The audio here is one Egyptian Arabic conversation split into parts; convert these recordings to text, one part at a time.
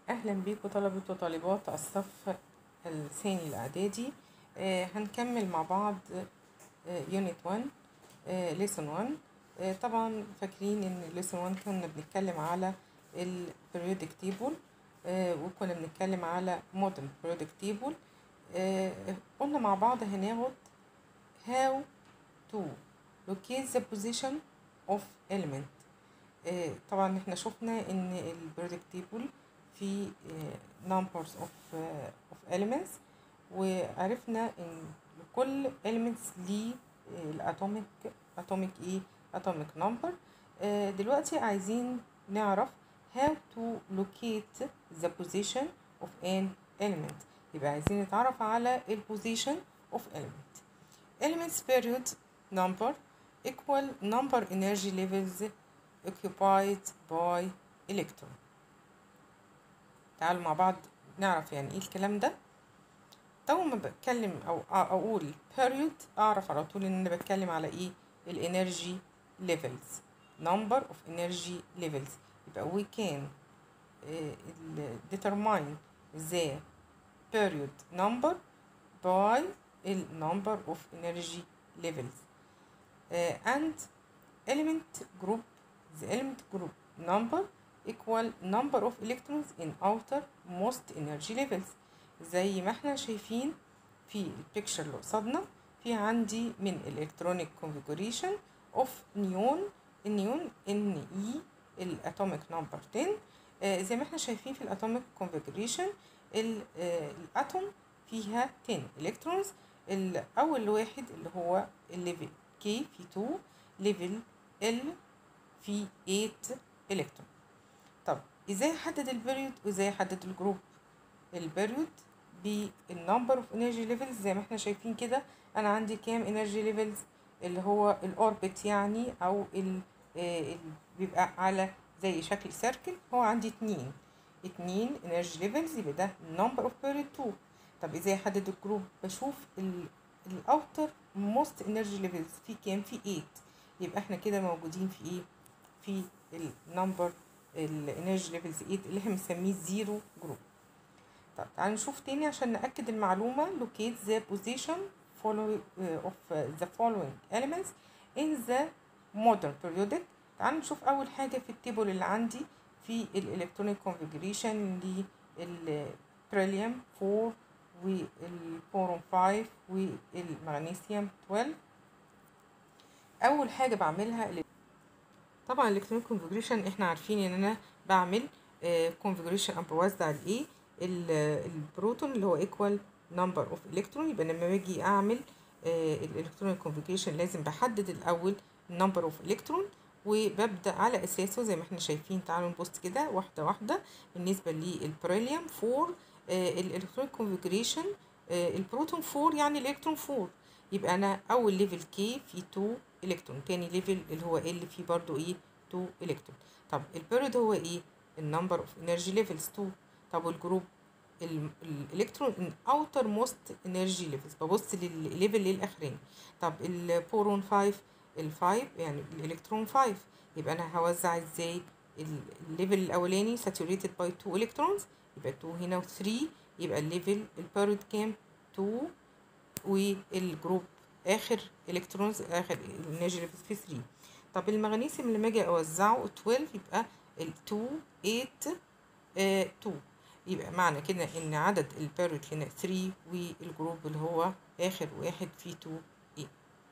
أهلا بيكم طلبة وطالبات الصف الثاني الإعدادي آه، هنكمل مع بعض يونت 1 ليسون 1 آه، طبعا فاكرين ان ليسون 1 كنا بنتكلم على البريودك تيبل وكنا بنتكلم على مودرن بريودك تيبل قلنا مع بعض هناخد how to locate the position of element آه، طبعا احنا شفنا ان البريودك تيبل في آه، numbers of آه، of elements وعرفنا ان كل elements ليه الاتوميك اتوميك ايه atomic number آه، دلوقتي عايزين نعرف how to locate the position of an element يبقى عايزين نتعرف على ال position of element elements period number equal number energy levels occupied by electron تعالوا مع بعض نعرف يعني ايه الكلام ده تو ما بتكلم او اقول period اعرف على طول ان انا بتكلم على ايه الانرجي levels number of energy levels يبقى we can uh, determine the period number by the number of energy levels uh, and element group the element group number equal number of electrons in outer most energy levels زي ما احنا شايفين في البيكتشر اللي قصادنا في عندي من الالكترونيك configuration of نيون النيون ان اي الاتوميك نمبر 10 آه زي ما احنا شايفين في الاتوميك configuration الاتوم فيها 10 الكترونز اول واحد اللي هو الليفل كي في 2 ليفل ال في 8 الكترون طب ازاي احدد البيريود وازاي احدد الجروب البيريود بالنمبر اوف انرجي ليفلز زي ما احنا شايفين كده انا عندي كام انرجي ليفلز اللي هو الاوربت يعني او ال ال بيبقى على زي شكل سيركل هو عندي اتنين اتنين انرجي ليفلز يبقى ده نمبر اوف بيريود 2 طب ازاي احدد الجروب بشوف الاوتر موست انرجي ليفلز في كام في 8 يبقى احنا كده موجودين في ايه في النمبر الانرجي ليفلز 8 اللي احنا بنسميه زيرو جروب طب تعالوا نشوف تاني عشان نأكد المعلومة locate the position follow, uh, of uh, the following elements in the modern periodic تعالوا نشوف أول حاجة في التيبل اللي عندي في الالكترونيك configuration للبريليوم 4 والبورون 5 والمغنيسيوم 12 أول حاجة بعملها طبعا الالكترونيك configuration احنا عارفين ان انا بعمل configuration انا بوزع الايه البروتون اللي هو ايكوال نمبر اوف الكترون يبقى لما باجي اعمل الالكترونيك كونفيجريشن لازم بحدد الاول نمبر اوف الكترون وببدا على اساسه زي ما احنا شايفين تعالوا نبص كده واحده واحده بالنسبه للبريليوم 4 الالكترونيك كونفيجريشن البروتون 4 يعني الالكترون 4 يبقى انا اول ليفل كي في 2 الكترون تاني ليفل اللي هو ال فيه برضو ايه 2 الكترون طب البيريود هو ايه النمبر اوف انرجي ليفلز 2 طب والجروب الالكترون ان اوتر موست انرجي ليفلز ببص للليفل الاخراني طب البورون 5 ال5 يعني الالكترون 5 يبقى انا هوزع ازاي الليفل الاولاني ساتوريتد باي 2 الكترونز يبقى 2 هنا و3 يبقى الليفل البيريود كام 2 والجروب اخر الكترونز اخر الانرجي ليفلز في 3 طب المغنيسيوم لما اجي اوزعه 12 يبقى ال 2 8 آه 2 يبقى معنى كده ان عدد البيريود هنا 3 والجروب اللي هو اخر واحد فيه 2 ايه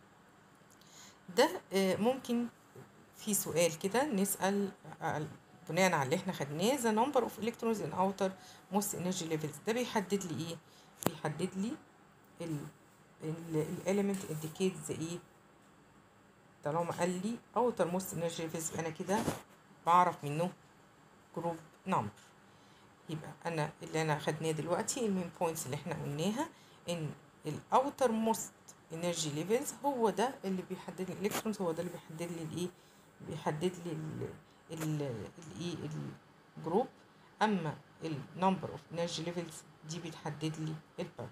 ده آه ممكن في سؤال كده نسأل بناء على اللي احنا خدناه the number of electrons in outer most energy levels ده بيحدد لي ايه بيحدد لي ال element indicates ايه طالما قال لي outer most energy levels يبقى انا كده بعرف منه جروب نمبر يبقى انا اللي انا خدناه دلوقتي المين بوينتس اللي احنا قلناها ان الاوتر موست انرجي ليفلز هو ده اللي بيحدد لي الالكترونز هو ده اللي بيحدد لي الايه بيحدد لي الايه الجروب اما النمبر اوف انرجي ليفلز دي بتحدد لي البارت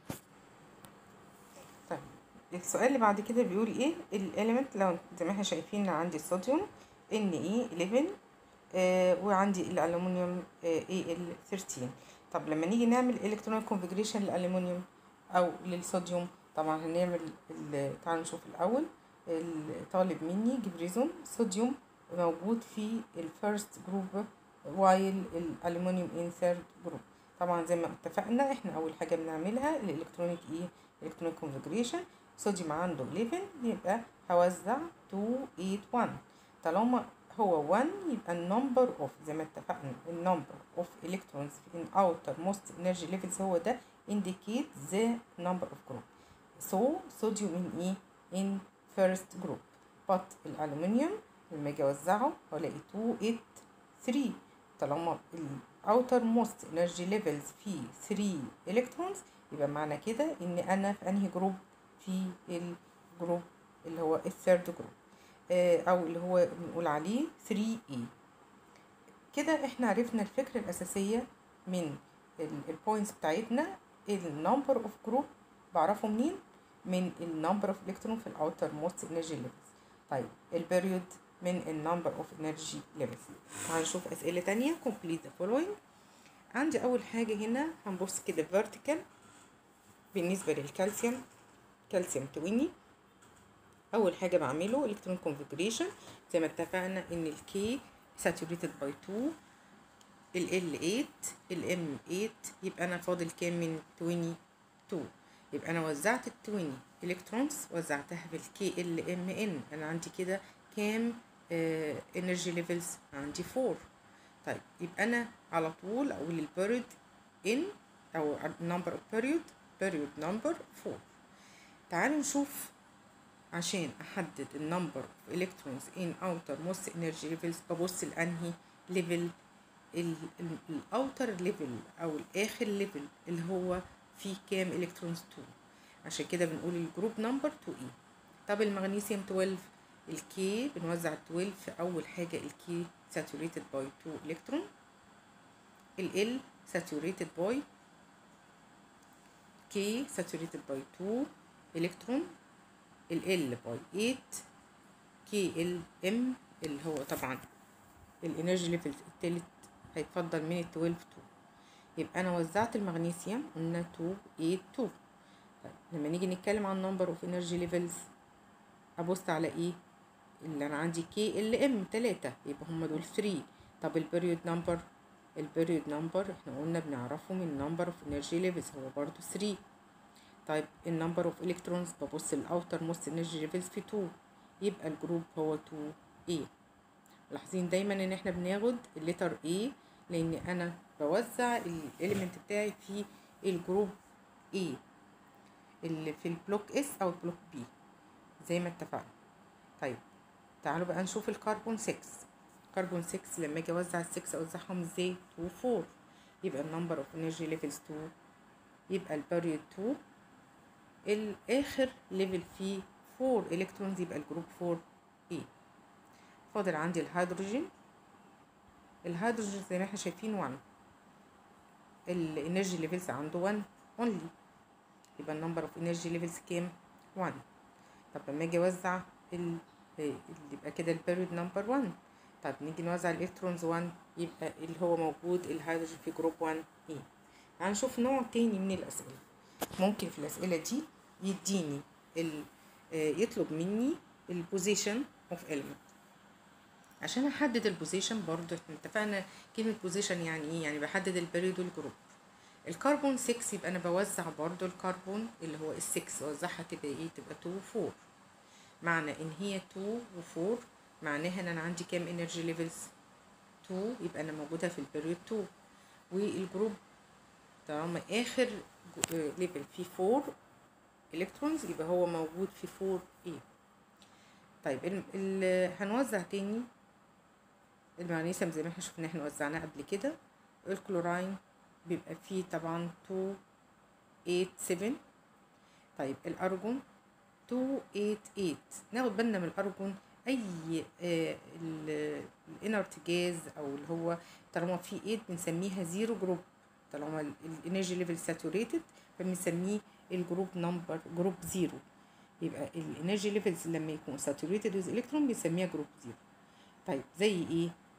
طيب السؤال اللي بعد كده بيقول ايه الاليمنت لو زي ما احنا شايفين عندي الصوديوم ان ايه 11 آه وعندي الالومنيوم آه AL13 طب لما نيجي نعمل الكترونيك كونفيجريشن للالومنيوم او للصوديوم طبعا هنعمل ال- تعالوا نشوف الاول الطالب مني جيب ريزون صوديوم موجود في الفيرست جروب وايل الالومنيوم ان ثيرد جروب طبعا زي ما اتفقنا احنا اول حاجه بنعملها الالكترونيك ايه الكترونيك كونفيجريشن صوديوم عنده 11 يبقى هوزع 2 8 1 طالما هو 1 يبقى النمبر اوف زي ما اتفقنا النمبر اوف electrons in outermost energy levels هو ده indicate the number of group so sodium in ايه in first group but الالومنيوم لما اجي اوزعه هلاقي 2 8 3 طالما ال outermost energy levels فيه 3 electrons يبقى معنى كده ان انا في انهي جروب في الجروب اللي هو الثيرد جروب او اللي هو بنقول عليه 3E كده احنا عرفنا الفكرة الأساسية من البوينتس بتاعتنا النمبر اوف جروب بعرفه منين من النمبر اوف الكترون في الاوتر موست انرجي ليفلز طيب البيريود من النمبر اوف انرجي ليفلز هنشوف اسئله تانية complete the following عندي اول حاجه هنا هنبص كده vertical بالنسبه للكالسيوم كالسيوم 20 اول حاجه بعمله الكترون كونفيجريشن زي ما اتفقنا ان الكي saturated by 2 ال L 8 ال M 8 يبقى انا فاضل كام من 22 يبقى انا وزعت ال 20 الكترونز وزعتها بالكي ال ام ان انا عندي كده كام انرجي ليفلز عندي 4 طيب يبقى انا على طول اقول البيريود ان او number of period period number 4 تعالوا نشوف عشان احدد النمبر اوف electrons in outer most energy levels ببص لانهي ليفل الاوتر ليفل او الاخر ليفل اللي هو فيه كام الكترونز 2 عشان كده بنقول الجروب نمبر 2 اي طب المغنيسيوم 12 الكي بنوزع 12 في اول حاجه الكي saturated by 2 الكترون ال saturated by K saturated by 2 الكترون ال L by 8 K L M اللي هو طبعا الانرجي ليفل التالت هيتفضل من ال 12 2 يبقى انا وزعت المغنيسيوم قلنا 2 8 2 طيب لما نيجي نتكلم عن نمبر اوف انرجي ليفلز ابص على ايه اللي انا عندي كي ال ام 3 يبقى هم دول 3 طب البريود نمبر البريود نمبر احنا قلنا بنعرفه من نمبر اوف انرجي ليفلز هو برضو 3 طيب النمبر اوف الكترونز ببص للاوتر موست انرجي ليفلز في 2 يبقى الجروب هو 2 A ملاحظين دايما ان احنا بناخد الليتر A لان انا بوزع الاليمنت بتاعي في الجروب A اللي في البلوك S او البلوك B زي ما اتفقنا طيب تعالوا بقى نشوف الكربون 6 كربون 6 لما اجي اوزع ال 6 اوزعهم ازاي 2 4 يبقى النمبر اوف انرجي ليفلز 2 يبقى البريود 2 الاخر ليفل فيه 4 الكترونز يبقى الجروب 4 A فاضل عندي الهيدروجين الهيدروجين زي ما احنا شايفين 1 الانرجي ليفلز عنده 1 اونلي يبقى النمبر اوف انرجي ليفلز كام 1 طب لما اجي اوزع ال اللي يبقى كده البيريود نمبر 1 طب نيجي نوزع الالكترونز 1 يبقى اللي هو موجود الهيدروجين في جروب 1 ايه هنشوف نوع تاني من الاسئله ممكن في الاسئله دي يديني ال يطلب مني البوزيشن اوف element عشان احدد البوزيشن برضو احنا اتفقنا كلمه بوزيشن يعني ايه يعني بحدد البريود والجروب الكربون 6 يبقى انا بوزع برضو الكربون اللي هو ال 6 اوزعها تبقى ايه تبقى 2 و 4 معنى ان هي 2 و 4 معناها ان انا عندي كام انرجي ليفلز 2 يبقى انا موجوده في البريود 2 والجروب طالما اخر ليفل فيه 4 الكترونز يبقى هو موجود في 4 a طيب ال ال هنوزع تاني المغنيسيوم زي ما احنا شفنا احنا وزعناه قبل كده الكلوراين بيبقى فيه طبعا 2 8 7 طيب الارجون 2 8 8 ناخد بالنا من الارجون اي آه الانرت جاز او اللي هو طالما في 8 بنسميها زيرو جروب طالما الانرجي ليفل ساتوريتد فبنسميه الجروب نمبر جروب زيرو يبقى الانرجي ليفلز لما يكون ساتوريتد ويز الكترون بنسميها جروب زيرو طيب زي ايه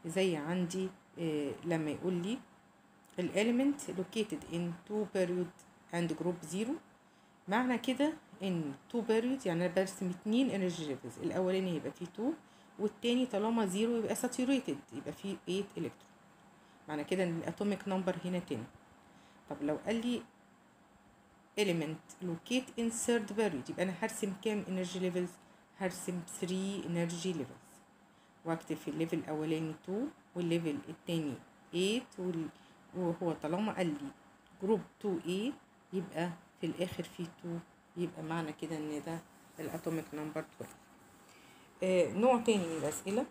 زي عندي آه لما يقول لي element located in two period and group zero معنى كده ان two period يعني انا برسم اتنين energy levels الاولاني يبقى فيه 2 والتاني طالما زيرو يبقى saturated يبقى فيه 8 الكترون معنى كده ان الاتوميك نمبر هنا 10 طب لو قال لي element locate in third period يبقى انا هرسم كام energy levels هرسم 3 energy levels واكتب في الليفل الاولاني 2 والليفل التاني 8 وال... وهو طالما قال لي جروب 2A يبقى في الاخر فيه 2 يبقى معنى كده ان ده الاتوميك نمبر 12 آه نوع تاني من الاسئله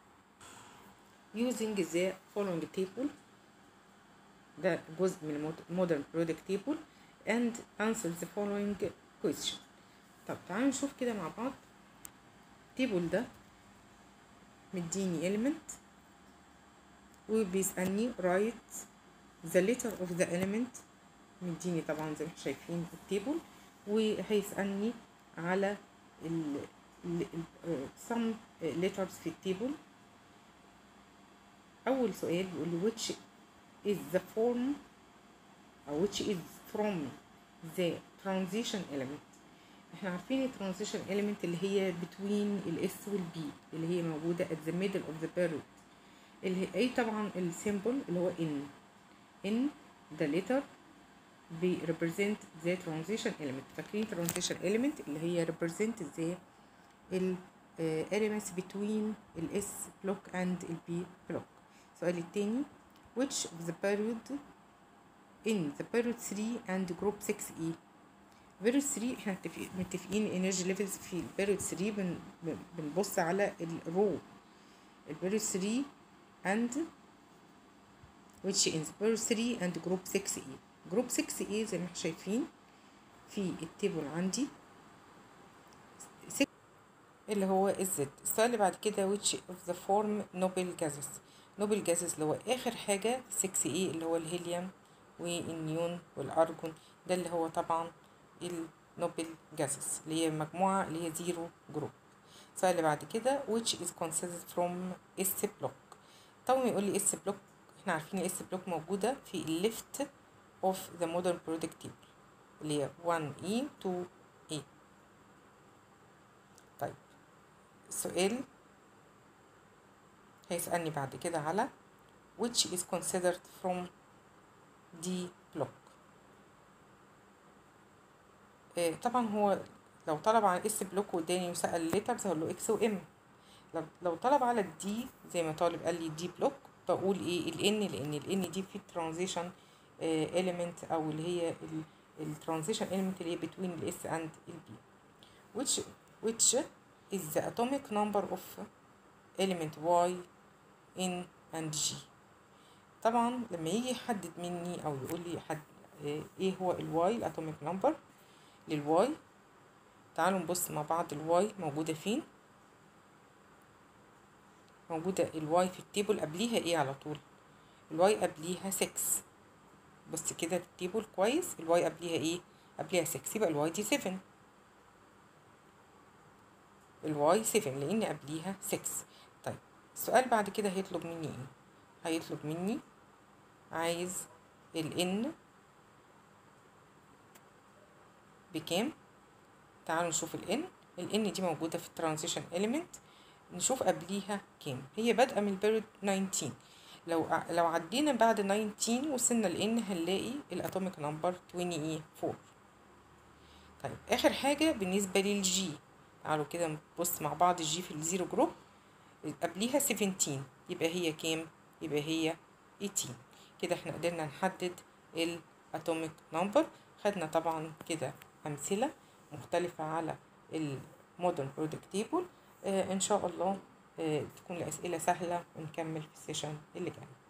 using the following table ده جزء من modern product table and answer the following question طب تعالوا نشوف كده مع بعض التيبل ده مديني element وبيسألني write the letter of the element مديني طبعا زي ما احنا شايفين التيبل وهيسألني على ال ال some letters في التيبل أول سؤال بيقول لي which is the form أو which is from the transition element احنا عارفين الترانزيشن element اللي هي between الاس والبي اللي هي موجودة at the middle of the period اللي هي ايه طبعا السيمبل اللي هو ان ان the letter بي represent the transition element فاكرين transition element اللي هي represent the ال uh, elements between الاس block and البي block السؤال التاني which of the period in the period 3 and group 6e period 3 احنا متفقين energy levels في البيريود 3 بن بنبص على الرو البيريود 3 and which is period 3 and group 6e جروب 6 a زي ما احنا شايفين في التيبل عندي 6 اللي هو الزد السؤال اللي بعد كده which of the form noble gases noble gases اللي هو اخر حاجة 6 a اللي هو الهيليوم والنيون والارجون ده اللي هو طبعا النوبل gases اللي هي مجموعة اللي هي زيرو جروب السؤال اللي بعد كده which is considered from S block طبعا يقول لي S block احنا عارفين ال S block موجودة في الليفت of the modern product table اللي هي 1E 2E طيب السؤال هيسألني بعد كده على which is considered from D block آه طبعا هو لو طلب على اس بلوك واداني وسأل الليترز هقول له اكس وام لو لو طلب على الدي زي ما طالب قال لي دي بلوك بقول ايه الان لان الان دي في ترانزيشن element او اللي هي الترانزيشن element اللي هي between ال S and ال B which which is the atomic number of element Y N and G طبعا لما يجي يحدد مني او يقول لي حد ايه هو الواي الاتوميك نمبر للواي تعالوا نبص مع بعض الواي موجودة فين موجودة الواي في التيبل قبليها ايه على طول الواي قبليها 6 بص كده في التيبل كويس الواي قبليها ايه قبليها 6 يبقى الواي دي 7 الواي 7 لان قبليها 6 طيب السؤال بعد كده هيطلب مني ايه هيطلب مني عايز ال n بكام تعالوا نشوف ال n ال n دي موجودة في الترانزيشن element نشوف قبليها كام هي بادئة من البيريود 19 لو لو عدينا بعد 19 وصلنا لان هنلاقي الاتوميك نمبر 24 طيب اخر حاجه بالنسبه للجي تعالوا كده نبص مع بعض الجي في الزيرو جروب قبليها 17 يبقى هي كام يبقى هي 18 كده احنا قدرنا نحدد الاتوميك نمبر خدنا طبعا كده امثله مختلفه على المودرن برودكت تيبل آه ان شاء الله آه تكون الاسئله سهله ونكمل في السيشن اللي جاي